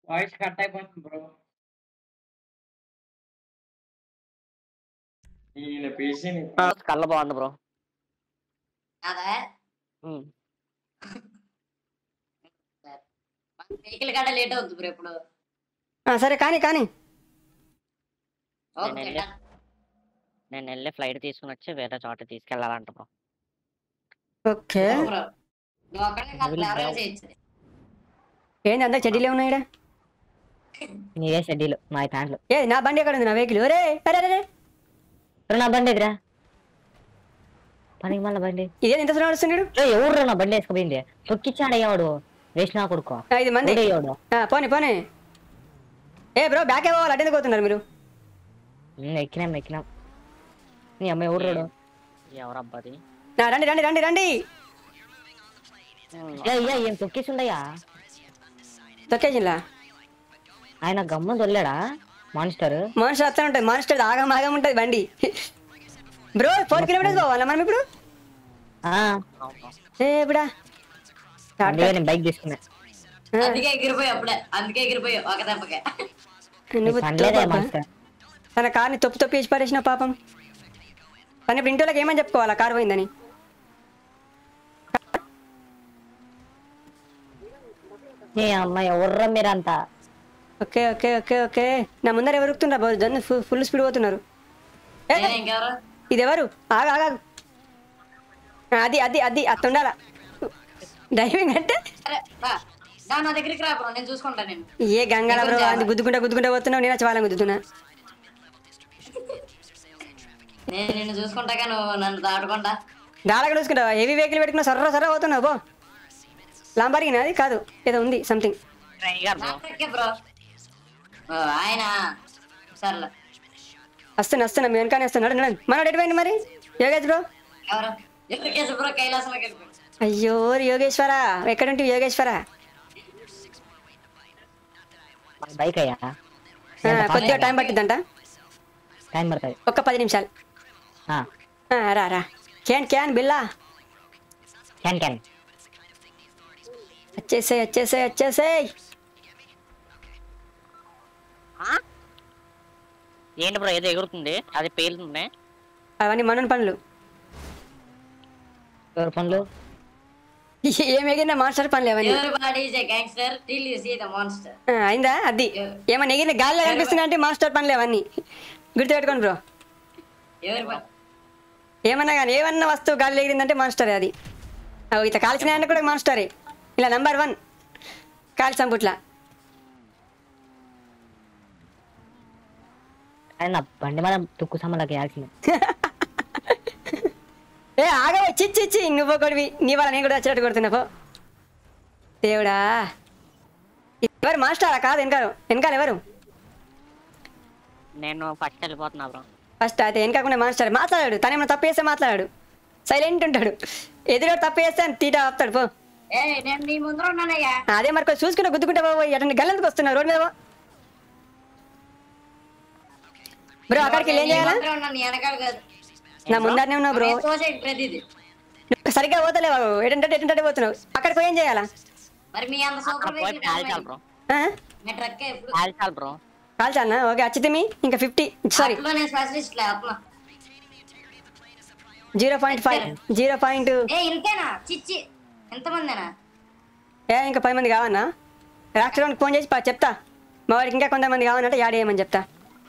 Voice cut అయిపోతుంది bro ఈయన పీసీని కళ్ళ బాగుంది బ్రో అదే వెహికల్ కాడ లేట్ అవుతుంది బ్రో ఇప్పుడు ఆ, సరే కానీ కానీ ఓకే నేను done. నేను వెళ్ళి ఫ్లైట్ తీసుకుని వచ్చి వేరే చోట తీసుకెళ్ళాలంట బ్రో ఓకే బ్రో నువ్వు అక్కడే కాదు ఎవరైనా చేయొచ్చు ఏంది అందరు చెడ్డీలే ఉన్నాయి ఈడ? నీదే షెడ్యూల్ మా ప్యాంట్లు ఏ నా బండి ఎక్కడ ఉంది నా వెహికల్ ఒరే అరే అరే నా బండి ఎదురా పనికి మళ్ళీ బండి ఇదే ఎంత దూరం నడుస్తున్నాడు ఏ, ఎవరు నా బండి వేసుకుపోయింది తొక్కిచ్చాడు అయ్యాడు వేసిన కొడుకో ఐదు మంది అయ్యాడు ఆ, పోనీ పోనీ ఏ బ్రో బ్యాక్ పోవాలి అటెందుకు పోతున్నారు మీరు ఎక్కినాం ఎక్కినాం నీ అమ్మాయి ఎవరు ఎవరబ్బాది నా రండి రండి రండి రండి అయ్యా ఏం తొక్కిస్తుండయ్యా తొక్కేజిలా ఆయన గమ్మ దొల్లాడా మాన్స్టర్ మనుషులు వస్తూనే ఉంటుంది మనుషులు ఆగం ఆగం ఉంటుంది బండి బ్రో ఫోర్ కిలోమీటర్స్ పోవాలా మనం ఇప్పుడు ఏ ఇప్పుడా అందుకే నేను బైక్ తీసుకున్నా ఆ, అందుకే ఎగిరిపోయి అప్పుడే అందుకే ఎగిరిపోయి ఒక దెబ్బకే నువ్వు పనిలేదే తోపా? మాన్స్టర్ తన కార్ని తొప్పి తొప్పి వేసి పడేసిన పాపం కానీ ఇప్పుడు ఇంటిలోకి ఏమని చెప్పుకోవాలా కారు పోయిందని నీ అమ్మాయి ఎవర్రా మీరంతా ఓకే ఓకే ఓకే ఓకే నా ముందర ఎవరు ఉరుకుతున్నారు బాబు జన్ ఫుల్ స్పీడ్ పోతున్నారు ఏ, నేను ఇంకెవరు ఇది ఎవరు ఆగా ఆగా అది అది అది అత్త ఉండాల డ్రైవింగ్ అంటే సరే రా దా నా దగ్గరికి రా బ్రో నేను చూసుకుంటా నేను ఏ గంగాల బ్రో అది గుద్దుకుంటా గుద్దుకుంటా పోతున్నావు నేను వచ్చి వాళ్ళని గుద్దుతున్నా నేను నిన్ను చూసుకుంటాగా నువ్వు నన్ను దాటుకుంటా దాడగా చూసుకుంటావా హెవీ వెహికల్ పెట్టుకున్నా సర్ర సర్ర పోతున్నావు బో లాంబారిగినా అది కాదు ఏదో ఉంది సంథింగ్ నాకే బ్రో ఓ, ఆయన సర్లే వస్తున్నా వస్తున్నా మీ వెనకానే వస్తున్నాడు నడండి మనోడు ఎటుపోయింది మరి యోగేష్ బ్రో ఎవరు ఎవరికేసి బ్రో కైలాసంలోకి వెళ్ళిపోయి అయ్యో యోగేశ్వర ఎక్కడుంటి యోగేశ్వర బైక్ అయ్యా ఆ, కొద్దిగా టైం పట్టిద్దంట టైం పడుతుంది ఒక్క పది నిమిషాలు ఆ, రా రా క్యాన్ క్యాన్ బిల్లా క్యాన్ క్యాన్ వచ్చేసాయి వచ్చేసాయి వచ్చేసాయి ఏంటి బ్రో ఏదో ఎగురుతుంది అది పేలుతుంది అవన్నీ మనని పనులు ఎవరి పనులు ఏం ఎగిరినా మాస్టర్ పనులు అవన్నీ ఎవరి body is a gangster till you see the monster ఆ, అయిందా అది ఏమన్నా ఎగిరిన గాలిలో కనిపిస్తున్నా అంటే మాస్టర్ పనులు అవన్నీ గుర్తుపెట్టుకోండి బ్రో ఎవరి ప- ఏమన్నా కానీ ఏమన్నా వస్తువు గాలి ఎగిరిందంటే మాస్టరే అది అవి ఇట్లా కాల్చిన ఆయన కూడా మాస్టరే ఇలా నంబర్ వన్ కాల్చి సంపుట్లా అది నా బండి మీద తుక్కు సమ్మలకి వేయాల్సింది ఏ ఆగవే చిచ్చి చిచ్చి నువ్వు కొడివి నీ వల్ల నేను కూడా వచ్చేటట్టు కొడుతున్నా పో దేవుడా ఎవరు మాస్టరా కాదు వెనకాల వెనకాల ఎవరు నేను ఫస్ట్ వెళ్ళిపోతున్నా బ్రో ఫస్ట్ అయితే వెనకాకుండా మాస్టర్ మాట్లాడాడు తను ఏమైనా తప్పు చేస్తే మాట్లాడాడు సైలెంట్ ఉంటాడు ఎదురు తప్పు చేస్తే అని తీట ఆపుతాడు పో ఏ నేను నీ ముందర ఉన్నానయ్యా అదే మరి కొంచెం చూసుకుంటే గుద్దుకుంటే పోయి అటు గల్లందుకు వస్తున్నావు రోడ్ మీద పో. బ్రో అక్కడికి వెళ్ళి ఏం నీ చేయాలా ముందర ఉన్నాను నీ వెనకాల కాదు నా ముందరనే ఉన్నావు బ్రో నేను తోసేయండి ప్రతిది నువ్వు సరిగ్గా పోతలేవు ఎటుంటే ఎటుంటే పోతున్నావు అక్కడికి పోయి ఏం చేయాలా మరి మీ అంత సూపర్ వెహికల్ కాల్చాలి బ్రో ఆ? మీ ట్రక్ ఎప్పుడు కాల్చాలి బ్రో కాల్చాలనా ఓకే వచ్చితే ఇంకా ఫిఫ్టీ సారీ అట్లో నేను స్పెషలిస్ట్ లే ఆత్మ zero point five zero point ఏ ఇంతేనా చిచ్చి ఎంతమందేనా ఏ ఇంకా పది మంది కావన్నా రాక్షడానికి ఫోన్ చేసి పా- చెప్తా మా వాడికి ఇంకా కొంతమంది కావాలంటే యాడ్ చేయమని చెప్తా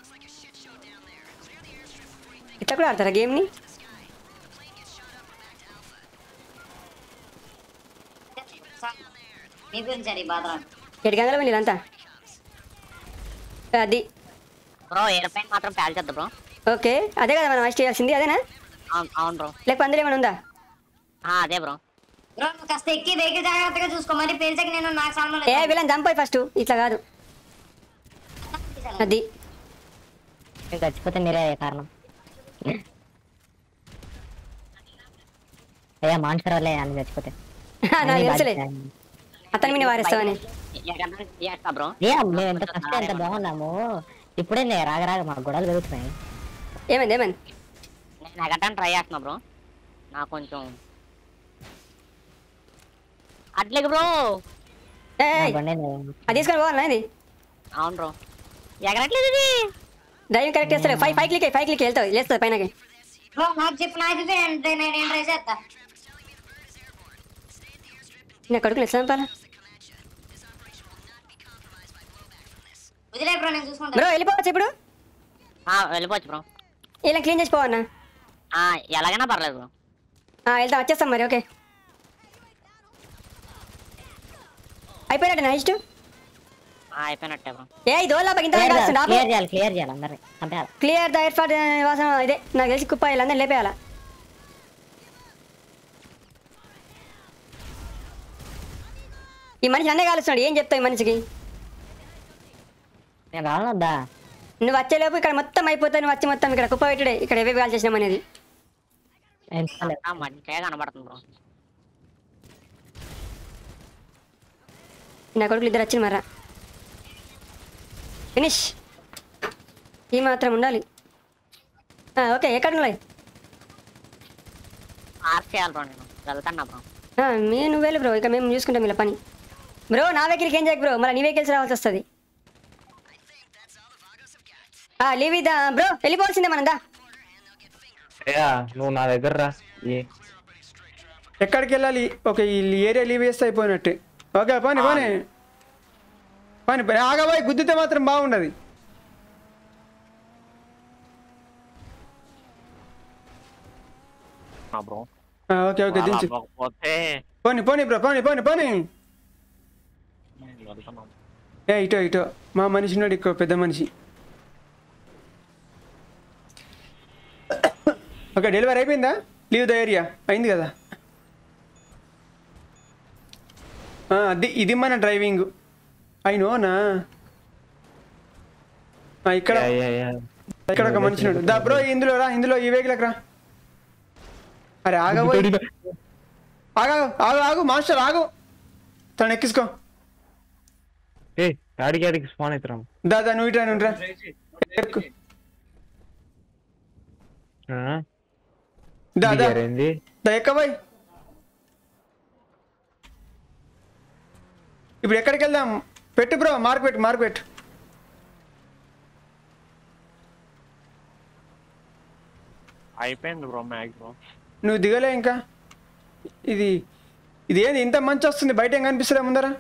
ఇట్లా కూడా ఆడతారా గేమ్ని నీ గురించి అది బాధ ఏడు గంటల వెళ్ళి ఇదంతా అది బ్రో ఎయిర్ప్లేన్ మాత్రం పేల్చొద్దు బ్రో ఓకే అదే కదా మనం అరెస్ట్ చేయాల్సింది అదేనా అవును అవును బ్రో లేకపోతే అందులో ఏమైనా ఉందా అదే బ్రో బ్రో నువ్వు కాస్త ఎక్కి వెహికల్ జాగ్రత్తగా చూసుకో మరి పేల్చకి నేను నాకు సంబంధం ఏ లేదు వీళ్ళని చంపాయి ఫస్ట్ ఇట్లా కాదు అది నేను చచ్చిపోతే మీరే కారణం అయ్యా మాన్సర్ వల్లే అని చచ్చిపోతే నాకు తెలుసులే అతని మీద వారేస్తావని బ్రో మేము ఎంత ఫస్ట్ ఎంత బాగున్నాము ఇప్పుడే నే రాగ రాగ మా గొడవలు పెరుగుతున్నాయి ఏమైంది ఏమైంది నేను ఎగటానికి ట్రై చేస్తున్నా బ్రో నాకు కొంచెం అట్లకి బ్రో ఏ అది తీసుకొని పోవాలన్నా ఇది అవును బ్రో ఎగరట్లేదు ఇది డ్రైవింగ్ కరెక్ట్ చేస్తారు five five click five click వెళ్తావు లేస్తుంది పైనకి బ్రో నాకు చెప్పు నాకు ఇది నేను నేను ట్రై చేస్తా నా కడుకులు ఎట్లా చంపాలా వదిలే బ్రో నేను చూసుకుంటా బ్రో వెళ్ళిపోవచ్చు ఇప్పుడు ఆ, వెళ్ళిపోవచ్చు బ్రో ఇలా క్లీన్ చేసిపోవన్నా ఆ, ఎలాగైనా పర్లేదు బ్రో వెళ్తాం వచ్చేస్తాం మరి ఓకే అయిపోయినట్టు నెక్స్ట్ ఆ, అయిపోయినట్టే బ్రో ఏ ఇది ఓలా ఇంత క్లియర్ కాస్తుంది ఆపు. చేయాలి క్లియర్ చేయాలి అందరినీ చంపేయాలి క్లియర్ ద ఎయిర్ ఫార్ వాసన ఇదే నాకు తెలిసి కుప్ప వీళ్ళందరూ లేపేయాలా ఈ మనిషి అన్నే కాలుస్తున్నాడు ఏం చెప్తావు ఈ మనిషికి నేను రానొద్దా నువ్వు వచ్చేలోపు ఇక్కడ మొత్తం అయిపోతావు నువ్వు వచ్చి మొత్తం ఇక్కడ కుప్ప పెట్టుడే ఇక్కడ ఏవే కాల్ చేసినాం అనేది ఆ, మంచిగా కనబడుతుంది బ్రో నా కొడుకులు ఇద్దరు వచ్చింది మరా ఫినిష్ ఈ మాత్రం ఉండాలి ఆ, ఓకే ఎక్కడ ఉన్నాయి ఆర్క్ చేయాలి బ్రో నేను వెళ్తాను బ్రో ఆ, మీ నువ్వు వెళ్ళు బ్రో ఇక మేము చూసుకుంటాం ఇలా పని బ్రో నా వెహికల్కి ఏం చేయకు బ్రో మళ్ళీ నీ వెహికల్స్ రావాల్సి వస్తుంది లీవ్ ఇద్దా బ్రో వెళ్ళిపోవాల్సిందే మనం దా అయ్యా నువ్వు నా దగ్గర రా ఏ ఎక్కడికి వెళ్ళాలి ఓకే ఈ ఏరియా లీవ్ చేస్తే అయిపోయినట్టే ఓకే పోనీ పోనీ పోనీ పోనీ ఆగబోయి గుద్దితే మాత్రం బాగుండదు బ్రో ఆ, ఓకే ఓకే దించు పోతే పోనీ పోనీ బ్రో పోనీ పోనీ పోనీ వెళ్తున్నాం ఏ ఇటో ఇటో మా మనిషి ఉన్నాడు ఇక్కడ పెద్ద మనిషి ఓకే డెలివరీ అయిపోయిందా లీవ్ ద ఏరియా అయింది కదా ఆ, అది ఇది మన డ్రైవింగ్ అయినోనా ఆ, ఇక్కడ అయ్యా, అయ్యా. ఇక్కడ ఒక మనిషి ఉన్నాడు దా బ్రో ఇందులో రా ఇందులో ఈ వెహికల్ రా అరే ఆగబోయ్ ఆగు ఆగు ఆగు మాస్టర్ ఆగు తను ఎక్కించుకో ఏ ఆడికి ఆడికి స్పాన్ అవుతున్నాం దా దా నువ్వు ఇట్రా నువ్వు ఇట్రా. ఎక్కు. దా దా ఏంది దా ఎక్కబోయ్ ఇప్పుడు ఎక్కడికి వెళ్దాం పెట్టు బ్రో మార్క్ పెట్టు మార్క్ పెట్టు అయిపోయింది బ్రో మ్యాక్సిమం నువ్వు దిగలే ఇంకా ఇది ఇది ఏంది ఇంత మంచి వస్తుంది బయట ఏం కనిపిస్తుందా ముందర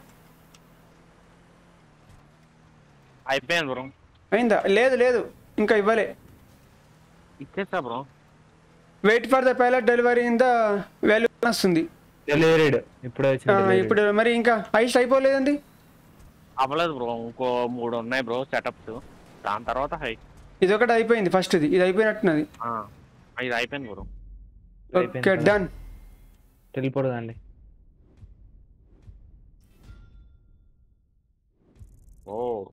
అయిపోయింది బ్రో అయిందా లేదు లేదు ఇంకా ఇవ్వలే ఇచ్చేస్తా bro wait for the pilot delivery in the value వస్తుంది డెలివరీడ్ ఇప్పుడే ఆ, వచ్చింది delivery. ఇప్పుడు మరి ఇంకా ఐస్ అయిపోలేదండి అవ్వలేదు బ్రో ఇంకో మూడు ఉన్నాయి బ్రో సెటప్స్ దాని తర్వాత హై ఇది ఒకటి అయిపోయింది ఫస్ట్ ఇది ఇది అయిపోయినట్టున్నది ఇది అయిపోయింది బ్రో ఓకే డన్ వెళ్ళిపోదండి ఓ